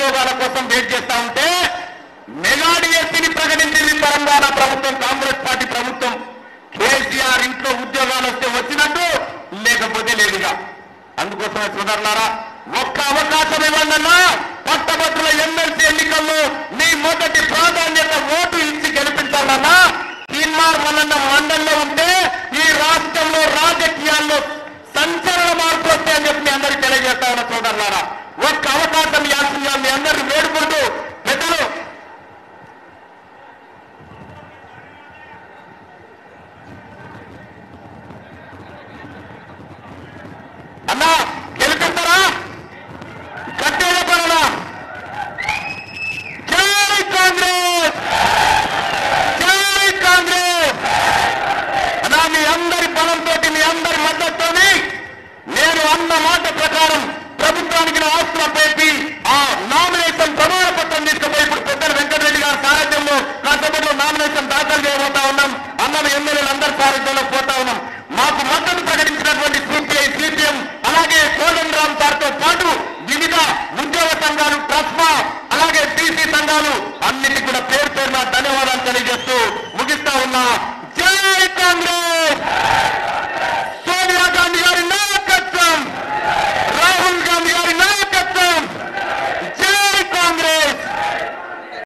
ఉద్యోగాల కోసం వెయిట్ చేస్తా ఉంటే మెగా డిఎస్సీని ప్రకటించింది తెలంగాణ ప్రభుత్వం కాంగ్రెస్ పార్టీ ప్రభుత్వం కేసీఆర్ ఇంట్లో ఉద్యోగాలు వస్తే వచ్చినట్టు లేకపోతే లేదుగా అందుకోసమే సోదరులారా ఒక్క అవకాశం ఇవ్వండన్నా పట్టభద్రుల ఎమ్మెల్సీ ఎన్నికల్లో మీ మొదటి ప్రాధాన్యత ఓటు ఇచ్చి గెలిపించాలన్నా తీన్మార్ మల్లన్న మండలిలో ఉంటే ఈ రాష్ట్రంలో రాజకీయాల్లో సంచలన మార్పు వస్తాయని చెప్పి మీ అందరికీ తెలియజేస్తా ఉన్న సోదరులారా ఒక్క అవకాశం ఇవ్వాల్సిందిగా మీ అందరిని వేడుకుంటూ పెద్దలు అన్నా గెలిపిస్తారా గట్టిగా పడరా జై కాంగ్రెస్ జై కాంగ్రెస్ అన్నా మీ అందరి బలంతో మీ అందరి మద్దతుతోని నేను అన్న మాట ప్రకారం ప్రభుత్వానికి నా ఆస్తుల పేపి ఆ నామినేషన్ ప్రమాణ పత్రం తీసుకుపోయి ఇప్పుడు పెద్దల వెంకటరెడ్డి గారి సారథ్యంలో కాసేపట్లో నామినేషన్ దాఖలు చేయబోతా ఉన్నాం అన్న ఎమ్మెల్యేలు అందరి సారథ్యంలో పోతా ఉన్నాం మాకు మద్దతు ప్రకటించినటువంటి సిపిఐ సిపిఎం అలాగే కోదండ రామ్ సార్తో పాటు వివిధ ఉద్యోగ సంఘాలు ట్రస్మా అలాగే బీసీ సంఘాలు అన్నిటి కూడా పేరు పేరున ధన్యవాదాలు తెలియజేస్తూ ముగిస్తా ఉన్నా జై కాంగ్రెస్